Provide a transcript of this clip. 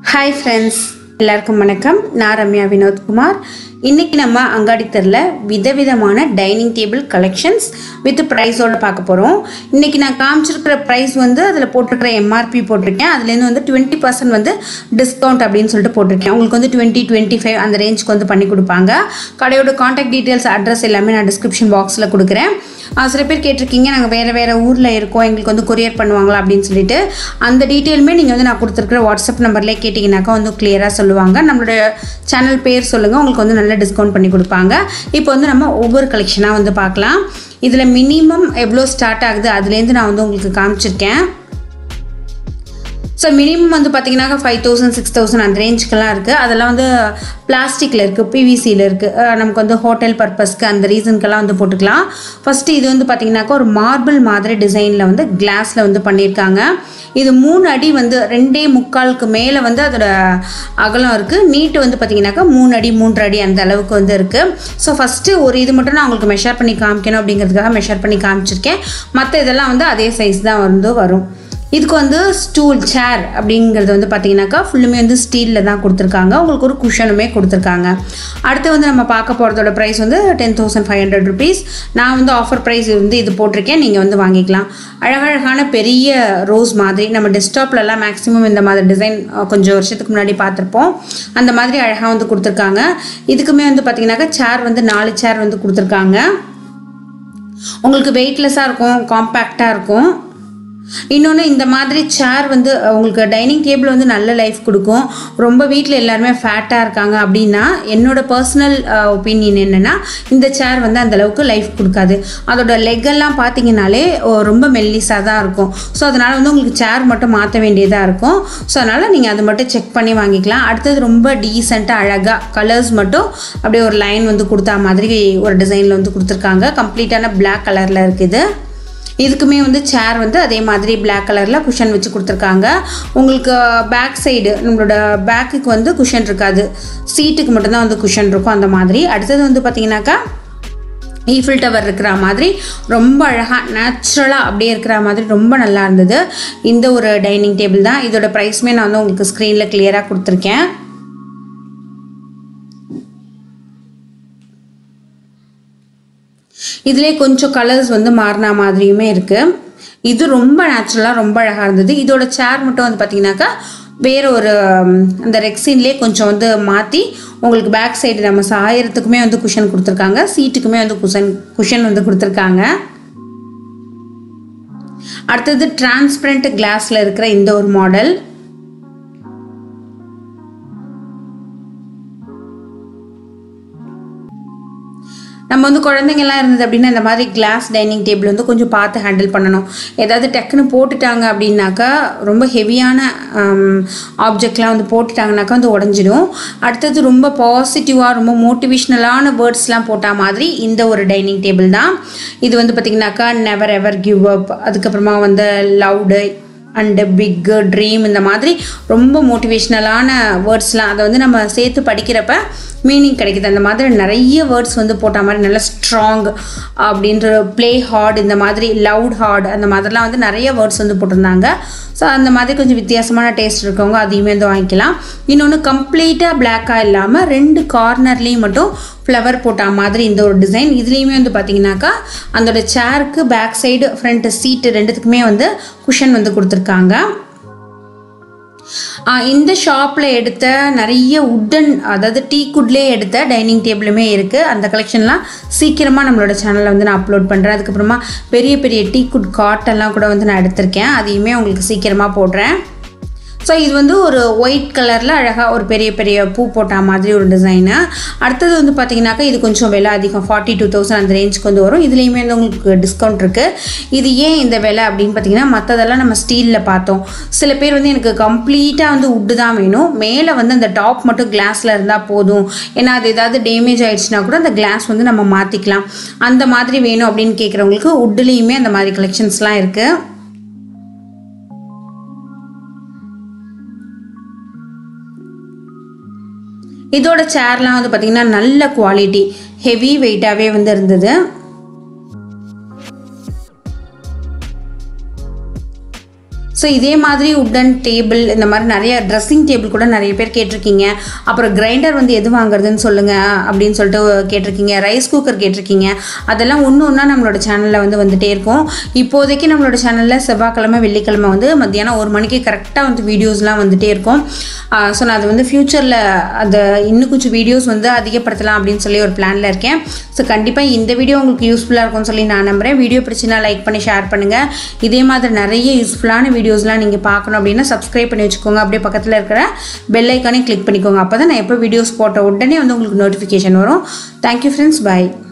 hi friends எல்லாருக்கும் வணக்கம் நான் ரம்யா வினோத்குமார் இன்னைக்கு நம்ம அங்காடி தெருல விதவிதமான டைனிங் டேபிள் கலெக்ஷன்ஸ் வித் ப்ரைஸோட பார்க்க போகிறோம் இன்னைக்கு நான் காமிச்சிருக்கிற ப்ரைஸ் வந்து அதில் போட்டிருக்கிற எம்ஆர்பி போட்டிருக்கேன் அதுலேருந்து வந்து டுவெண்ட்டி பர்சன்ட் வந்து டிஸ்கவுண்ட் அப்படின்னு சொல்லிட்டு போட்டிருக்கேன் உங்களுக்கு வந்து டுவெண்ட்டி டுவெண்ட்டி ஃபைவ் அந்த ரேஞ்சுக்கு வந்து பண்ணி கொடுப்பாங்க கடையோட காண்டாக்ட் டீட்டெயில்ஸ் அட்ரஸ் எல்லாமே நான் டிஸ்கிரிப்ஷன் பாக்ஸில் கொடுக்குறேன் ஆஹ் சில பேர் கேட்டிருக்கீங்க நாங்கள் வேறு வேறு ஊரில் இருக்கோம் எங்களுக்கு வந்து கொரியர் பண்ணுவாங்களா அப்படின்னு சொல்லிட்டு அந்த டீட்டெயிலுமே நீங்கள் வந்து நான் கொடுத்துருக்குற வாட்ஸ்அப் நம்பர்லேயே கேட்டிங்கனாக்கா வந்து கிளியராக சொல்லுவாங்க நம்மளோட சேனல் பேர் சொல்லுங்கள் உங்களுக்கு வந்து நல்ல டிஸ்கவுண்ட் பண்ணி கொடுப்பாங்க இப்போ வந்து நம்ம ஒவ்வொரு கலெக்ஷனாக வந்து பார்க்கலாம் இதில் மினிமம் எவ்வளோ ஸ்டார்ட் ஆகுது அதுலேருந்து நான் வந்து உங்களுக்கு காமிச்சிருக்கேன் ஸோ மினிமம் வந்து பார்த்தீங்கன்னா ஃபைவ் தௌசண்ட் சிக்ஸ் தௌசண்ட் அந்த ரேஞ்சுக்கெல்லாம் இருக்குது அதெல்லாம் வந்து பிளாஸ்டிக்கில் இருக்குது பிவிசியில் இருக்குது நமக்கு வந்து ஹோட்டல் பர்பஸ்க்கு அந்த ரீசனுக்கெல்லாம் வந்து போட்டுக்கலாம் ஃபஸ்ட்டு இது வந்து பார்த்தீங்கன்னாக்கா ஒரு மார்பிள் மாதிரி டிசைனில் வந்து கிளாஸில் வந்து பண்ணியிருக்காங்க இது மூணு அடி வந்து ரெண்டே முக்காலுக்கு மேலே வந்து அதோட அகலம் இருக்குது நீட்டு வந்து பார்த்தீங்கன்னாக்கா மூணு அடி மூன்று அடி அந்த அளவுக்கு வந்து இருக்குது ஸோ ஃபஸ்ட்டு ஒரு இது மட்டும் நான் உங்களுக்கு மெஷர் பண்ணி காமிக்கணும் அப்படிங்கிறதுக்காக மெஷர் பண்ணி காமிச்சிருக்கேன் மற்ற இதெல்லாம் வந்து அதே சைஸ் தான் வந்து வரும் இதுக்கு வந்து ஸ்டூல் சேர் அப்படிங்கிறது வந்து பார்த்தீங்கன்னாக்கா ஃபுல்லுமே வந்து ஸ்டீலில் தான் கொடுத்துருக்காங்க உங்களுக்கு ஒரு குஷனுமே கொடுத்துருக்காங்க அடுத்து வந்து நம்ம பார்க்க போகிறதோட ப்ரைஸ் வந்து ten thousand five hundred rupees நான் வந்து ஆஃபர் ப்ரைஸ் வந்து இது போட்டிருக்கேன் நீங்கள் வந்து வாங்கிக்கலாம் அழகழகான பெரிய ரோஸ் மாதிரி நம்ம டெஸ்க்டாப்லலாம் மேக்ஸிமம் இந்த மாதிரி டிசைன் கொஞ்சம் வருஷத்துக்கு முன்னாடி பார்த்துருப்போம் அந்த மாதிரி அழகாக வந்து கொடுத்துருக்காங்க இதுக்குமே வந்து பார்த்தீங்கன்னாக்கா சேர் வந்து நாலு சேர் வந்து கொடுத்துருக்காங்க உங்களுக்கு வெயிட்லெஸ்ஸாக இருக்கும் காம்பேக்டாக இருக்கும் இன்னொன்று இந்த மாதிரி சேர் வந்து உங்களுக்கு டைனிங் டேபிள் வந்து நல்ல லைஃப் கொடுக்கும் ரொம்ப வீட்டில் எல்லாருமே ஃபேட்டாக இருக்காங்க அப்படின்னா என்னோட பர்சனல் ஒப்பீனியன் என்னென்னா இந்த சேர் வந்து அந்த அளவுக்கு லைஃப் கொடுக்காது அதோட லெக்கெல்லாம் பார்த்தீங்கனாலே ஓ, ரொம்ப மெல்லிஸாக தான் இருக்கும் ஸோ அதனால் வந்து உங்களுக்கு சேர் மட்டும் மாற்ற வேண்டியதாக இருக்கும் ஸோ அதனால் நீங்கள் அது மட்டும் செக் பண்ணி வாங்கிக்கலாம் அடுத்தது ரொம்ப டீசெண்டாக அழகாக கலர்ஸ் மட்டும் அப்படியே ஒரு லைன் வந்து கொடுத்தா மாதிரி ஒரு டிசைனில் வந்து கொடுத்துருக்காங்க கம்ப்ளீட்டான Black கலரில் இருக்குது இதுக்குமே வந்து சேர் வந்து அதே மாதிரி Black கலரில் குஷன் வச்சு கொடுத்துருக்காங்க உங்களுக்கு பேக் சைடு நம்மளோட பேக்குக்கு வந்து குஷன் இருக்காது சீட்டுக்கு மட்டும்தான் வந்து குஷன் இருக்கும் அந்த மாதிரி அடுத்தது வந்து பார்த்தீங்கன்னாக்கா ஈஃபில் டவர் இருக்கிற மாதிரி ரொம்ப அழகாக நேச்சுரலாக அப்படியே இருக்கிற மாதிரி ரொம்ப நல்லா இருந்தது இந்த ஒரு டைனிங் டேபிள் தான் இதோட ப்ரைஸுமே நான் வந்து உங்களுக்கு ஸ்க்ரீனில் கிளியராக கொடுத்துருக்கேன் இதிலே கொஞ்சம் கலர்ஸ் வந்து மாறின மாதிரியுமே இருக்குது இது ரொம்ப நேச்சுரலாக ரொம்ப அழகாக இருந்தது இதோட சேர் மட்டும் வந்து பார்த்தீங்கன்னாக்கா வேற ஒரு ம், அந்த ரெக்ஸின்லேயே கொஞ்சம் வந்து மாற்றி உங்களுக்கு பேக் சைடு நம்ம சாயறதுக்குமே வந்து குஷன் கொடுத்துருக்காங்க சீட்டுக்குமே வந்து குஷன் குஷன் வந்து கொடுத்துருக்காங்க அடுத்தது டிரான்ஸ்பரண்ட் கிளாஸில் இருக்கிற இந்த ஒரு மாடல் நம்ம வந்து குழந்தைங்கலாம் இருந்தது அப்படின்னா இந்த மாதிரி கிளாஸ் டைனிங் டேபிள் வந்து கொஞ்சம் பார்த்து ஹேண்டில் பண்ணணும் ஏதாவது டக்குன்னு போட்டுட்டாங்க அப்படின்னாக்கா ரொம்ப ஹெவியான ஆப்ஜெக்ட்லாம் வந்து போட்டுட்டாங்கனாக்கா வந்து உடஞ்சிடும் அடுத்தது ரொம்ப பாசிட்டிவாக ரொம்ப மோட்டிவேஷ்னலான வேர்ட்ஸ்லாம் போட்டால் மாதிரி இந்த ஒரு டைனிங் டேபிள் தான் இது வந்து பார்த்திங்கனாக்கா நெவர் எவர் கிவ் அப் அதுக்கப்புறமா வந்து லவுடு அண்டு பிக்கு ட்ரீம் இந்த மாதிரி ரொம்ப மோட்டிவேஷ்னலான வேர்ட்ஸ்லாம் அதை வந்து நம்ம சேர்த்து படிக்கிறப்ப மீனிங் கிடைக்குது அந்த மாதிரி நிறைய வேர்ட்ஸ் வந்து போட்ட மாதிரி நல்லா ஸ்ட்ராங் அப்படின்ற ப்ளே ஹார்ட் இந்த மாதிரி லவுட் ஹார்ட் அந்த மாதிரிலாம் வந்து நிறைய வேர்ட்ஸ் வந்து போட்டிருந்தாங்க ஸோ அந்த மாதிரி கொஞ்சம் வித்தியாசமான டேஸ்ட் இருக்கவங்க அதையுமே வந்து வாங்கிக்கலாம் இன்னொன்று கம்ப்ளீட்டாக பிளாக்காக இல்லாமல் ரெண்டு கார்னர்லேயும் மட்டும் ஃப்ளவர் போட்ட மாதிரி இந்த ஒரு டிசைன் இதுலேயுமே வந்து பார்த்தீங்கன்னாக்கா அதோட சேருக்கு பேக் சைடு ஃப்ரண்ட் சீட்டு ரெண்டுத்துக்குமே வந்து குஷன் வந்து கொடுத்துருக்காங்க ஆ, இந்த ஷாப்பில் எடுத்த நிறைய உட்டன் அதாவது டீ குட்லேயே எடுத்த டைனிங் டேபிளுமே இருக்குது அந்த கலெக்ஷன்லாம் சீக்கிரமாக நம்மளோட சேனலில் வந்து நான் அப்லோட் பண்ணுறேன் அதுக்கப்புறமா பெரிய பெரிய டீ குட் காட்டெல்லாம் கூட வந்து நான் எடுத்திருக்கேன் அதையுமே உங்களுக்கு சீக்கிரமாக போடுறேன் ஸோ இது வந்து ஒரு ஒயிட் கலரில் அழகாக ஒரு பெரிய பெரிய பூ போட்ட மாதிரி ஒரு டிசைனு அடுத்தது வந்து பார்த்தீங்கன்னாக்கா இது கொஞ்சம் விலை அதிகம் ஃபார்ட்டி டூ தௌசண்ட் அந்த ரேஞ்சுக்கு வந்து வரும் இதுலேயுமே வந்து உங்களுக்கு டிஸ்கவுண்ட் இருக்குது இது ஏன் இந்த விலை அப்படின்னு பார்த்தீங்கன்னா மற்றதெல்லாம் நம்ம ஸ்டீலில் பார்த்தோம் சில பேர் வந்து எனக்கு கம்ப்ளீட்டாக வந்து உட்டு தான் வேணும் மேலே வந்து அந்த டாப் மட்டும் கிளாஸில் இருந்தால் போதும் ஏன்னா அது ஏதாவது டேமேஜ் ஆயிடுச்சுன்னா கூட அந்த கிளாஸ் வந்து நம்ம மாற்றிக்கலாம் அந்த மாதிரி வேணும் அப்படின்னு கேட்குறவங்களுக்கு உட்டுலேயுமே அந்த மாதிரி கலெக்ஷன்ஸ்லாம் இருக்குது இதோட சேர்லாம் வந்து பார்த்திங்கன்னா நல்ல குவாலிட்டி ஹெவி வெயிட்டாகவே வந்து இருந்தது ஸோ ஸோ இதே மாதிரி உட்டன் டேபிள் இந்த மாதிரி நிறைய ட்ரெஸ்ஸிங் டேபிள் கூட நிறைய பேர் கேட்டிருக்கீங்க அப்புறம் கிரைண்டர் வந்து எது வாங்குறதுன்னு சொல்லுங்கள் அப்படின்னு சொல்லிட்டு கேட்டிருக்கீங்க ரைஸ் குக்கர் கேட்டிருக்கீங்க அதெல்லாம் ஒன்று ஒன்றா நம்மளோட சேனலில் வந்து வந்துட்டே இருக்கும் இப்போதைக்கு நம்மளோட சேனலில் செவ்வாய்க்கிழமை வெள்ளிக்கிழமை வந்து மத்தியானம் ஒரு மணிக்கு கரெக்டாக வந்து வீடியோஸ்லாம் வந்துட்டே இருக்கும் ஸோ நான் அது வந்து ஃப்யூச்சரில் அதை இன்னும் கொஞ்சம் வீடியோஸ் வந்து அதிகப்படுத்தலாம் அப்படின்னு சொல்லி ஒரு பிளானில் இருக்கேன் ஸோ கண்டிப்பாக இந்த வீடியோ உங்களுக்கு யூஸ்ஃபுல்லாக இருக்கும்னு சொல்லி நான் நம்புகிறேன் வீடியோ பிடிச்சினா லைக் பண்ணி ஷேர் பண்ணுங்கள் இதே மாதிரி நிறைய யூஸ்ஃபுல்லான வீடியோஸ்லாம் நீங்கள் பார்க்கணும் அப்படின்னா சப்ஸ்கிரைப் பண்ணி வச்சுக்கோங்க அப்படியே பக்கத்தில் இருக்கிற பெல் ஐக்கானே கிளிக் பண்ணிக்கோங்க அப்போ தான் நான் எப்போ வீடியோஸ் போட்ட உடனே வந்து உங்களுக்கு நோட்டிஃபிகேஷன் வரும் தேங்க்யூ ஃப்ரெண்ட்ஸ் பை